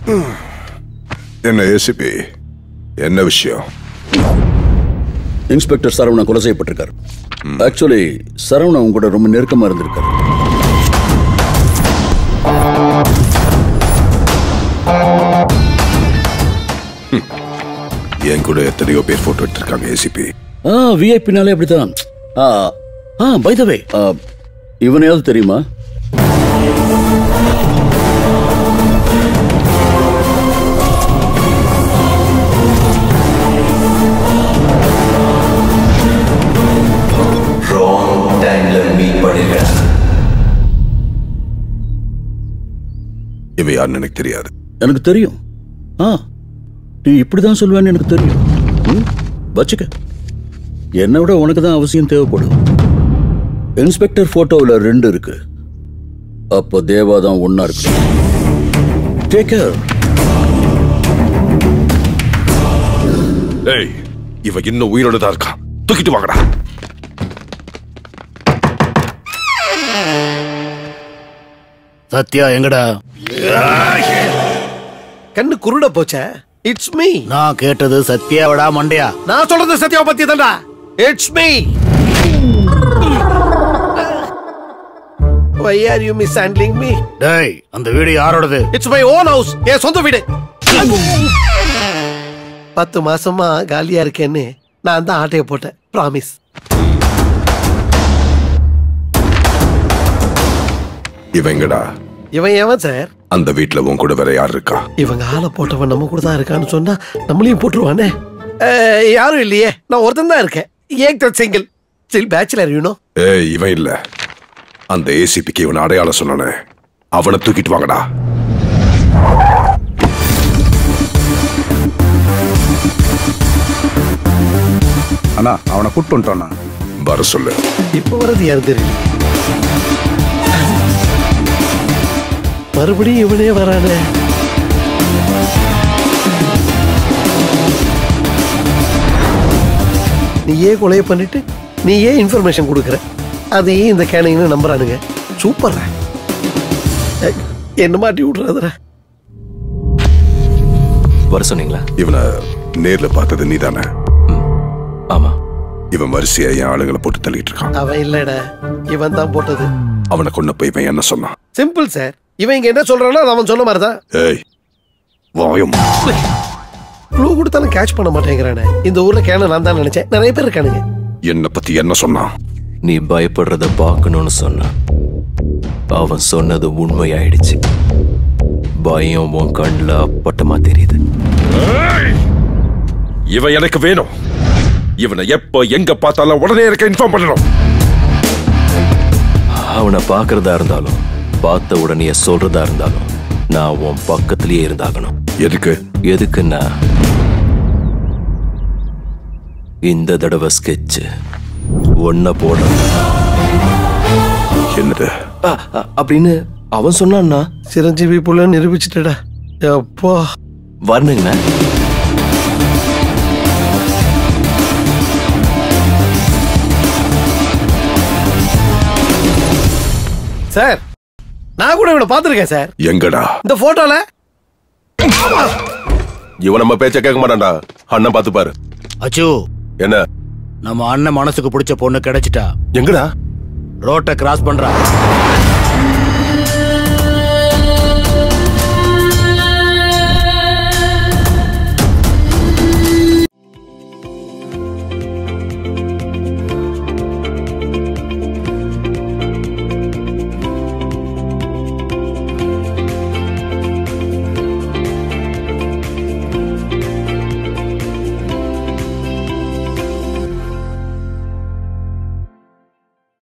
என்ன ஏசிபி என்ன விஷயம் இன்ஸ்பெக்டர் சரவணன் கொலை செய்யப்பட்டிருக்காரு ஆக்சுவலி சரவணன் அவங்க கூட ரொம்ப நெருக்கமா இருந்திருக்காரு என் கூட எத்தனையோ பேர் போட்டோ எடுத்திருக்காங்க ஏசிபி ஆ விஐபினாலே அப்படித்தான் ஆ ஆ பை த வே இவனையாவது தெரியுமா ராங் டைம்ல மீட் பண்ணிருக்கேன் இவ யாருன்னு எனக்கு தெரியாது எனக்கு தெரியும் ஆ நீ இப்படிதான் சொல்லுவேன்னு எனக்கு தெரியும் ம், வச்சுக்க என்னை விட உனக்கு தான் அவசியம் தேவைப்படும் இன்ஸ்பெக்டர் போட்டோவில் ரெண்டு இருக்கு அப்போ தேவா தான் ஒன்னா இருக்கு டேக் கேர் ஏய் இவ இன்னும் உயிரோட தான் இருக்கா தூக்கிட்டு வாங்கடா சத்யா எங்கடா கண்ணு குருட போச்சே இட்ஸ் மீ நான் கேட்டது சத்யாவடா மண்டையா நான் சொல்றது சத்யாவை பத்தி தான்டா it's me why are you mishandling me டேய் அந்த வீடு யாரோடது இட்ஸ் மை ஓன் ஹவுஸ் என் சொந்த வீடு பத்து மாசமா காலியா இருக்கேன்னு நான் தான் ஆட்டைய போட்டேன் ப்ராமிஸ் இவங்கடா இவன் எவன் சார் அந்த வீட்ல உன் கூட வேற யார் இருக்கா இவங்க ஆளை போட்டவன் நம்ம கூட தான் இருக்கான்னு சொன்னா நம்மளையும் போட்டுருவானே அஹ், யாரும் இல்லையே நான் ஒருத்தன் தான் இருக்கேன் ஏக் சிங்கிள் ஸ்டில் பேச்சுலர் யூனோ ஏய் இவன் இல்ல அந்த ஏசிபிக்கு இவன் அடையாளம் சொன்னானே அவனை தூக்கிட்டு வாங்கடா அண்ணா அவனை கூப்பிட்டு வந்துட்டோண்ணா வர சொல்லு இப்ப வர்றது யாரு தெரியல மறுபடியும் இவனே வரானே நீயே கொலைய பண்ணிட்டு நீயே இன்ஃபர்மேஷன் கொடுக்குற அதையே இந்த கேனிங்னு நம்புறானுங்க சூப்பர் என்ன மாட்டி விட்றாதுடா வர சொன்னீங்களா இவனை நேர்ல பார்த்தது நீதானே ஆமா இவன் வரிசையா என் ஆளுங்களை போட்டு தள்ளிட்டு இருக்கான் அவன் இல்லடா இவன் தான் போட்டது அவனை கொன்னப்ப இவன் என்ன சொன்னான் சிம்பிள் சார் இவன் இங்க என்ன சொல்றானோ அது அவன் சொன்ன மாதிரி தான் ஏய் வாயும் க்ளூ கொடுத்தாலும் கேட்ச் பண்ண மாட்டேங்கிறானே இந்த ஊர்ல கேன நான் தான் நினைச்சேன் நிறைய பேர் இருக்கானுங்க என்ன பத்தி என்ன சொன்னான் நீ பயப்படுறத பார்க்கணும்னு சொன்னான் அவன் சொன்னது உண்மையாயிடுச்சு பயம் உன் கண்ணில் அப்பட்டமா தெரியுது இவன் எனக்கு வேணும் இவனை எப்ப எங்க பார்த்தாலும் உடனே எனக்கு இன்ஃபார்ம் பண்ணணும் அவனை பார்க்கறதா இருந்தாலும் பார்த்த உடனே சொல்றதா இருந்தாலும் நான் உன் பக்கத்திலேயே இருந்தாகணும் எதுக்கு எதுக்குன்னா இந்த தடவை ஸ்கெட்ச் ஒன்ன போடணும் என்னது அ, அ, அப்படின்னு அவன் சொன்னான்னா சிரஞ்சீவி புள்ள நிரூபிச்சிட்டடா அப்பா வரணுங்கண்ணா சார் நான் கூட இவனை பார்த்துருக்கேன் சார் எங்கடா இந்த போட்டோல இவன் நம்ம பேச்ச கேட்க மாட்டான்டா அண்ணன் பார்த்து பாரு அச்சு என்ன நம்ம அண்ணன் மனசுக்கு பிடிச்ச பொண்ணு கிடைச்சிட்டா எங்கடா ரோட்டை கிராஸ் பண்றா